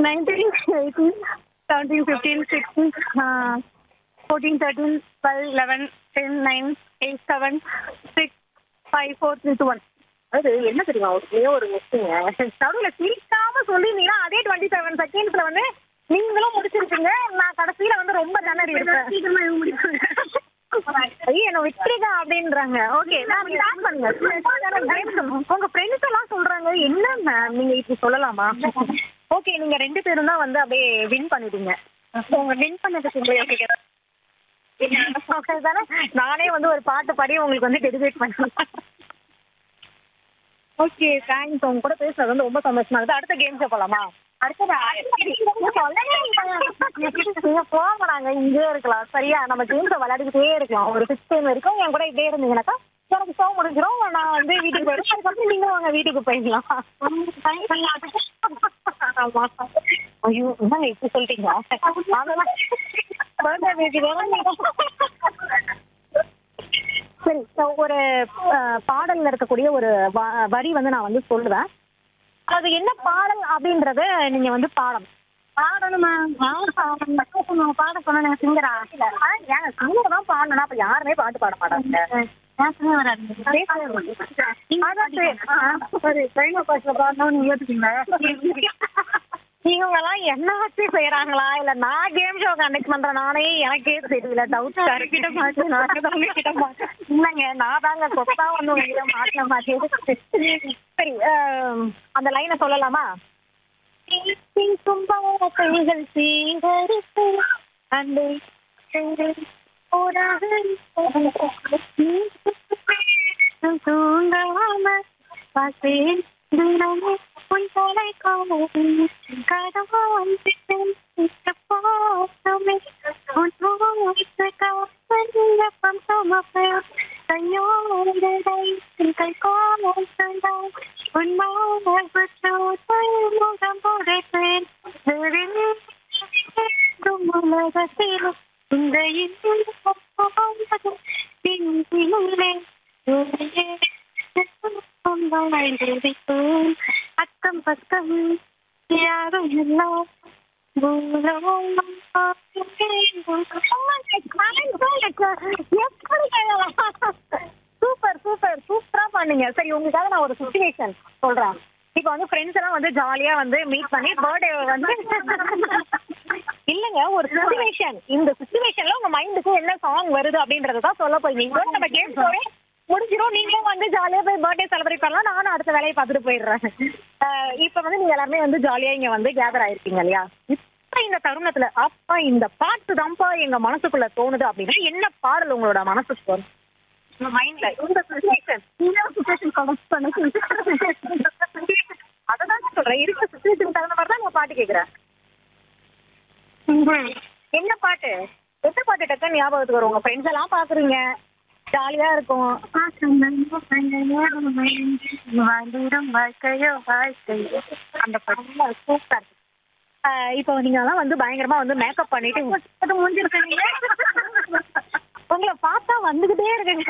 Nineteen eighteen seventeen fifteen sixteen fourteen thirteen twelve eleven ten nine eight seven six five four three two one அது என்ன தெரியுமா ஒரே ஒரு மிஸ்ஸிங்க நடுவில் சிரிக்காம சொல்லியிருந்தீங்கன்னா அதே டுவெண்ட்டி செவன் செகண்ட்ஸ்ல வந்து நீங்களும் முடிச்சிருக்கீங்க நான் கடைசியில வந்து ரொம்ப திணறி இருப்பேன் ஐயோ என்ன விட்டுருங்க அப்படின்றாங்க ஓகே நான் ஸ்டார்ட் பண்ணுங்க Games. உங்க ஃப்ரெண்ட்ஸ் எல்லாம் சொல்றாங்க என்ன மேம் நீங்க இப்படி சொல்லலாமா ஓகே நீங்க ரெண்டு பேரும் தான் வந்து அப்படியே வின் பண்ணிட்டீங்க உங்க வின் பண்ணதுக்கு உங்களுக்கு ஓகே தானே நானே வந்து ஒரு பாட்டு பாடி உங்களுக்கு வந்து டெடிகேட் பண்ணேன் ஓகே தேங்க்ஸ் உங்க கூட பேசுறது வந்து ரொம்ப சந்தோஷமா இருக்குது அடுத்த கேம்ஸ் போலாமா அடுத்தது நீங்க போங்க நாங்க இங்கே இருக்கலாம் சரியா நம்ம கேம்ஸை விளையாடிக்கிட்டே இருக்கலாம் ஒரு சிக்ஸ் டைம் வரைக்கும் என் கூட இதே இருந்தீங்கன்னாக்கா எனக்கு ஷோ முடிஞ்சிடும் நான் வந்து வீட்டுக்கு போயிடுவேன் அதுக்கப்புறம் நீங்க வாங்க வீட்டுக்கு போயிடலாம் ஆமா ஐயோ என்னங்க இப்படி சொல்லிட்டீங்க அதெல்லாம் birthday baby தானே சரி so ஒரு அஹ், பாடல்ல இருக்கக்கூடிய ஒரு வ- வரி வந்து நான் வந்து சொல்லுவேன் அது என்ன பாடல் அப்படின்றத நீங்க வந்து பாடணும் பாடணுமா பாட சொன்னா நீங்க சிங்கரா ஏங்க சிங்கர் தான் பாடணும் அப்ப யாருமே பாட்டு பாட மாட்டாங்க இவங்கெல்லாம் என்ன வச்சு செய்யறாங்களா இல்ல நான் கேம் ஷோ கண்டக்ட் பண்றேன் நானே எனக்கே தெரியல டவுட் கிட்ட மாட்டேன் நான் கிட்ட மாட்டேன் இல்லைங்க நான் தாங்க கொத்தா வந்து உங்ககிட்ட மாட்ட மாட்டேன் சரி அஹ், அந்த லைனை சொல்லலாமா கும்பாசைகள் சீகரித்து அந்த தூங்காம பார்த்தேன் தினமே உன் தலை காணும் கதவு வந்து பார்த்தமே உன் மூச்சு காப்பம் சுமப்பே கையோடை கை கோலம் தந்தாய் உன் மாணவ முகம் புதைப்பேன் உலகத்தில் இந்த அக்கம் பக்கம் யாரும் எல்லாம் சூப்பர் சூப்பர் சூப்பரா பண்ணீங்க சரி உங்களுக்காக நான் ஒரு சுச்சுவேஷன் சொல்றேன் இப்போ வந்து ஃப்ரெண்ட்ஸ் எல்லாம் வந்து ஜாலியா வந்து மீட் பண்ணி பர்த்டே வந்து இல்லங்க ஒரு சுச்சுவேஷன் இந்த சுச்சுவேஷன்ல உங்க மைண்டுக்கு என்ன சாங் வருது அப்படின்றத தான் சொல்ல போய் நீங்க நம்ம கேம் போறே முடிஞ்சிரும் நீங்களும் வந்து ஜாலியா போய் பர்த்டே செலிப்ரேட் பண்ணலாம் நானும் அடுத்த வேலையை பார்த்துட்டு போயிடுறேன் அஹ் இப்ப வந்து நீங்க எல்லாருமே வந்து ஜாலியா இங்க வந்து கேதர் ஆயிருக்கீங்க இல்லையா இப்ப இந்த தருணத்துல அப்பா இந்த பாட்டு தான்ப்பா எங்க மனசுக்குள்ள தோணுது அப்படின்னா என்ன பாடல் உங்களோட மனசுக்கு வரும் உங்க மைண்ட்ல இந்த சுச்சுவேஷன் இந்த சுச்சுவேஷன் கனெக்ட் பண்ண அததான் சொல்றேன் இருக்க சுச்சுவேஷன் தகுந்த மாதிரி தான் நான் பாட்டு கேக்குறேன் என்ன பாட்டு எந்த பாட்டு டக்குன்னு ஞாபகத்துக்கு வரும் உங்க ஃப்ரெண்ட்ஸ் எல்லாம் பாக்குறீங்க ஜாலியா இருக்கும் வாழ்ந்திடும் வாழ்க்கையோ வாழ்க்கையோ அந்த பாட்டு சூப்பர் இப்போ நீங்க எல்லாம் வந்து பயங்கரமா வந்து மேக்கப் பண்ணிட்டு அது முடிஞ்சிருக்கீங்க உங்களை பார்த்தா வந்துகிட்டே இருக்குங்க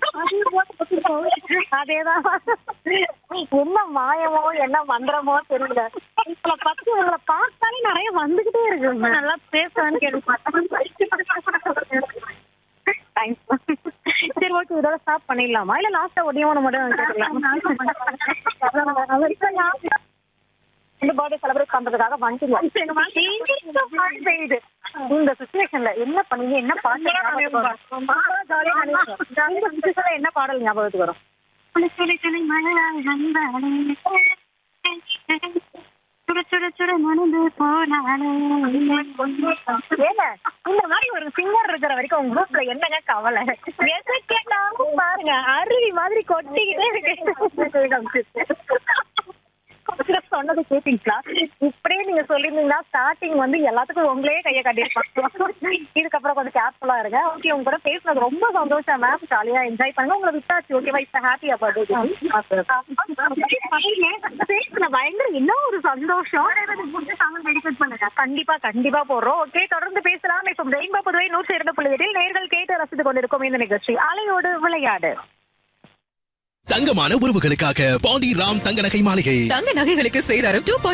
அதேதான் என்ன மாயமோ என்ன மந்திரமோ தெரியல உங்களை பத்தி உங்களை பார்த்தாலே நிறைய வந்துகிட்டே இருக்குங்க நல்லா பேசுவேன்னு தேங்க்ஸ் சரி ஓகே இதோட ஸ்டாப் பண்ணிடலாமா இல்ல லாஸ்டா ஒன்னே ஒன்று மட்டும் கேட்கலாம் இந்த பர்த்டே செலிப்ரேட் பண்றதுக்காக வந்துட்டீங்க பெய்யுது இந்த சுச்சுவேஷன்ல என்ன பண்ணீங்க என்ன பாட்டு ஞாபகத்துக்கு வரும்? ஜாலியா நினைச்சோம். இந்த சுச்சுவேஷன்ல என்ன பாடல் ஞாபகத்துக்கு வரும் சுட சுட சுட மனது போனாலே ஏங்க இந்த மாதிரி ஒரு சிங்கர் இருக்கிற வரைக்கும் உங்க குரூப்ல என்னங்க கவலை எதை கேட்டாலும் பாருங்க அருவி மாதிரி கொட்டிக்கிட்டே இருக்கு கொஞ்சம் சொன்னது கேட்டீங்களா இப்படியே நீங்க சொல்லிருந்தீங்கன்னா ஸ்டார்டிங் வந்து எல்லாத்துக்கும் உங்களே கையை காட்டியிருப்பாங்க இதுக்கப்புறம் கொஞ்சம் கேர்ஃபுல்லா இருங்க ஓகே உங்க கூட பேசுனது ரொம்ப சந்தோஷம் மேம் ஜாலியா என்ஜாய் பண்ணுங்க உங்களை விட்டாச்சு ஓகேவா இப்ப ஹாப்பி அபவுட் பேசுன பயங்கர என்ன ஒரு சந்தோஷம் கண்டிப்பா கண்டிப்பா போடுறோம் ஓகே தொடர்ந்து பேசலாம் இப்போ ரெயின்போ புதுவை நூற்றி இரண்டு புள்ளி எட்டில் நேர்கள் கேட்டு ரசித்துக் கொண்டிருக்கும் இந்த நிகழ்ச்சி அலையோடு விளையாடு தங்கமான உறவுகளுக்காக பாண்டி ராம் தங்க நகை மாளிகை தங்க நகைகளுக்கு சேதாரம் டூ